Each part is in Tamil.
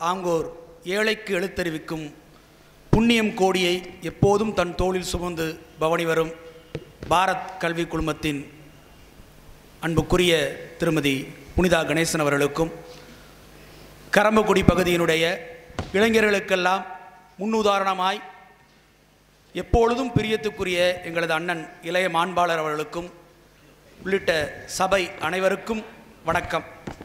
ஆங்கோர் ஏழைக்கு எழுத்தறிவிக்கும் புண்ணியம் கோடியை எப்போதும் தன் தோளில் சுமந்து பவனி வரும் பாரத் கல்வி குழுமத்தின் அன்புக்குரிய திருமதி புனிதா கணேசன் அவர்களுக்கும் கரம்பக்குடி பகுதியினுடைய இளைஞர்களுக்கெல்லாம் முன்னுதாரணமாய் எப்பொழுதும் பிரியத்துக்குரிய எங்களது அண்ணன் இளைய மாண்பாளர் அவர்களுக்கும் உள்ளிட்ட சபை அனைவருக்கும் வணக்கம்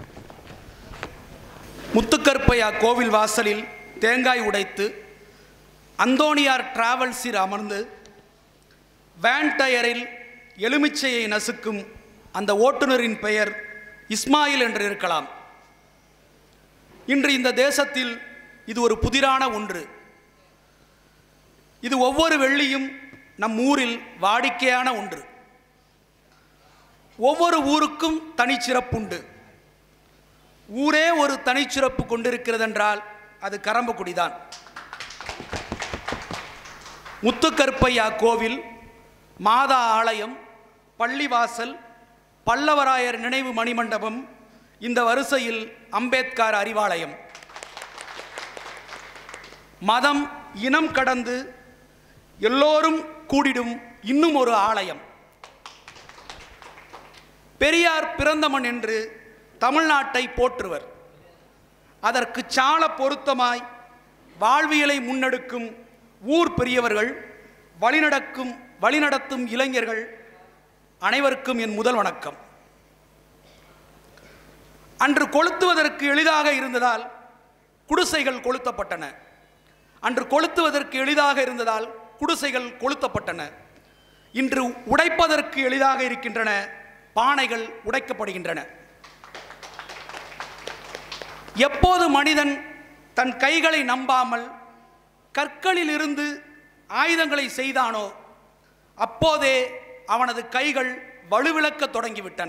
முத்துக்கருப்பையா கோவில் வாசலில் தேங்காய் உடைத்து அந்தோணியார் டிராவல்ஸில் அமர்ந்து வேன் டயரில் எலுமிச்சையை நசுக்கும் அந்த ஓட்டுநரின் பெயர் இஸ்மாயில் என்று இருக்கலாம் இன்று இந்த தேசத்தில் இது ஒரு புதிரான ஒன்று இது ஒவ்வொரு வெள்ளியும் நம் ஊரில் வாடிக்கையான ஒன்று ஒவ்வொரு ஊருக்கும் தனிச்சிறப்புண்டு ஊரே ஒரு தனிச்சிறப்பு கொண்டிருக்கிறதென்றால் அது கரம்பக்குடிதான் முத்துக்கருப்பையா கோவில் மாதா ஆலயம் பள்ளிவாசல் பல்லவராயர் நினைவு மணிமண்டபம் இந்த வரிசையில் அம்பேத்கர் அறிவாலயம் மதம் இனம் கடந்து எல்லோரும் கூடிடும் இன்னும் ஒரு ஆலயம் பெரியார் பிறந்தமன் என்று தமிழ்நாட்டை போற்றுவர் அதற்கு சால பொருத்தமாய் வாழ்வியலை முன்னெடுக்கும் ஊர் பெரியவர்கள் வழிநடக்கும் வழிநடத்தும் இளைஞர்கள் அனைவருக்கும் என் முதல் வணக்கம் அன்று கொளுத்துவதற்கு எளிதாக இருந்ததால் குடிசைகள் கொளுத்தப்பட்டன அன்று கொளுத்துவதற்கு எளிதாக இருந்ததால் குடிசைகள் கொளுத்தப்பட்டன இன்று உடைப்பதற்கு எளிதாக இருக்கின்றன பானைகள் உடைக்கப்படுகின்றன எப்போது மனிதன் தன் கைகளை நம்பாமல் கற்களிலிருந்து ஆயுதங்களை செய்தானோ அப்போதே அவனது கைகள் வலுவிழக்க தொடங்கிவிட்டன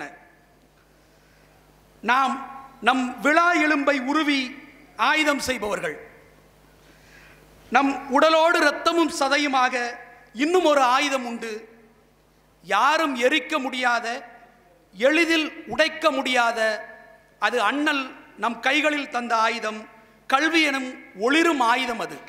நாம் நம் விழா எலும்பை உருவி ஆயுதம் செய்பவர்கள் நம் உடலோடு இரத்தமும் சதையுமாக இன்னும் ஒரு ஆயுதம் உண்டு யாரும் எரிக்க முடியாத எளிதில் உடைக்க முடியாத அது அண்ணல் நம் கைகளில் தந்த ஆயுதம் கல்வி எனும் ஒளிரும் ஆயுதம் அது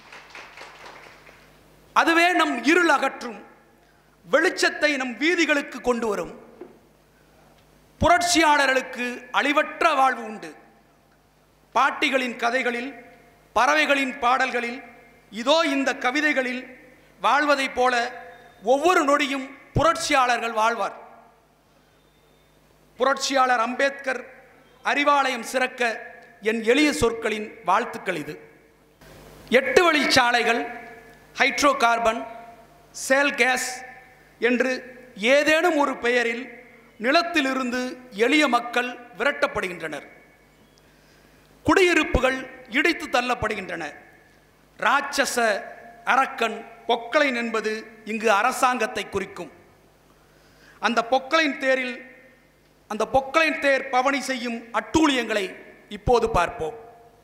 அதுவே நம் இருள் அகற்றும் வெளிச்சத்தை நம் வீதிகளுக்கு கொண்டு வரும் புரட்சியாளர்களுக்கு அழிவற்ற வாழ்வு உண்டு பாட்டிகளின் கதைகளில் பறவைகளின் பாடல்களில் இதோ இந்த கவிதைகளில் வாழ்வதைப் போல ஒவ்வொரு நொடியும் புரட்சியாளர்கள் வாழ்வார் புரட்சியாளர் அம்பேத்கர் அறிவாலயம் சிறக்க என் எளிய சொற்களின் வாழ்த்துக்கள் இது எட்டு வழிச்சாலைகள் ஹைட்ரோ கார்பன் சேல் கேஸ் என்று ஏதேனும் ஒரு பெயரில் நிலத்திலிருந்து எளிய மக்கள் விரட்டப்படுகின்றனர் குடியிருப்புகள் இடித்து தள்ளப்படுகின்றன ராட்சச அரக்கன் பொக்கலைன் என்பது இங்கு அரசாங்கத்தை குறிக்கும் அந்த பொக்கலைன் தேரில் அந்த பொக்கலைன் தேர் பவனி செய்யும் அட்டூழியங்களை இப்போது பார்ப்போம்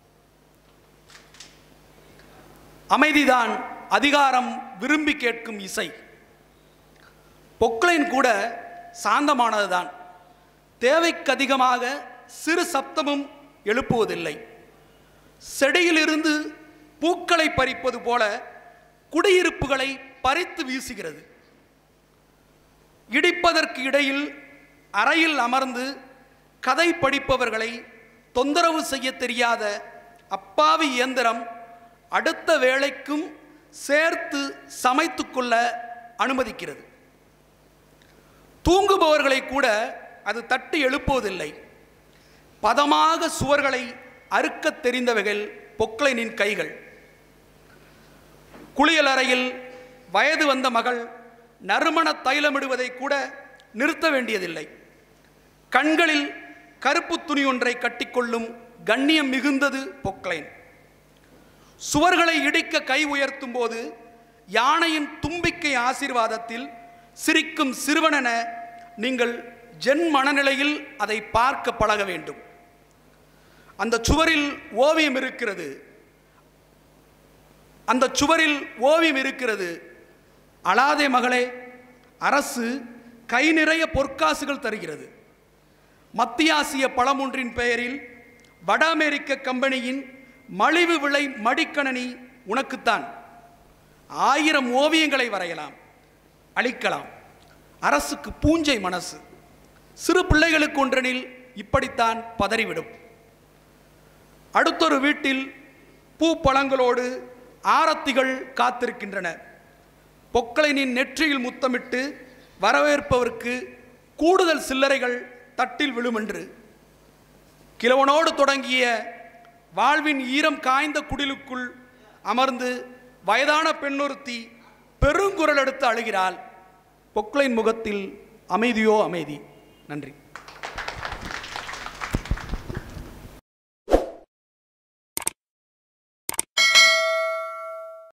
அமைதிதான் அதிகாரம் விரும்பி கேட்கும் இசை பொக்லைன் கூட சாந்தமானதுதான் தேவைக்கு அதிகமாக சிறு சப்தமும் எழுப்புவதில்லை செடியிலிருந்து பூக்களை பறிப்பது போல குடியிருப்புகளை பறித்து வீசுகிறது இடிப்பதற்கு இடையில் அறையில் அமர்ந்து கதை படிப்பவர்களை தொந்தரவு செய்ய தெரியாத அப்பாவி இயந்திரம் அடுத்த வேலைக்கும் சேர்த்து சமைத்து கொள்ள அனுமதிக்கிறது தூங்குபவர்களை கூட அது தட்டி எழுப்புவதில்லை பதமாக சுவர்களை அறுக்கத் தெரிந்தவைகள் பொக்லைனின் கைகள் குளியலறையில் வயது வந்த மகள் நறுமண தைலமிடுவதை கூட நிறுத்த வேண்டியதில்லை கண்களில் கருப்பு துணி ஒன்றை கட்டிக்கொள்ளும் கண்ணியம் மிகுந்தது பொக்லைன் சுவர்களை இடிக்க கை உயர்த்தும் போது யானையின் தும்பிக்கை ஆசீர்வாதத்தில் சிரிக்கும் சிறுவனென நீங்கள் ஜென் மனநிலையில் அதை பார்க்க பழக வேண்டும் அந்த சுவரில் ஓவியம் இருக்கிறது அந்த சுவரில் ஓவியம் இருக்கிறது அழாதே மகளே அரசு கை நிறைய பொற்காசுகள் தருகிறது மத்திய ஆசிய பழமொன்றின் பெயரில் வட அமெரிக்க கம்பெனியின் மலிவு விலை மடிக்கணனி உனக்குத்தான் ஆயிரம் ஓவியங்களை வரையலாம் அழிக்கலாம் அரசுக்கு பூஞ்சை மனசு சிறு பிள்ளைகளுக்கு ஒன்றெனில் இப்படித்தான் பதறிவிடும் அடுத்தொரு வீட்டில் பூ பழங்களோடு ஆரத்திகள் காத்திருக்கின்றன பொக்களினின் நெற்றியில் முத்தமிட்டு வரவேற்பவருக்கு கூடுதல் சில்லறைகள் தட்டில் விழுமென்று கிழவனோடு தொடங்கிய வாழ்வின் ஈரம் காய்ந்த குடிலுக்குள் அமர்ந்து வயதான பெண்ணொருத்தி பெருங்குரல் எடுத்து அழுகிறாள் பொக்களின் முகத்தில் அமைதியோ அமைதி நன்றி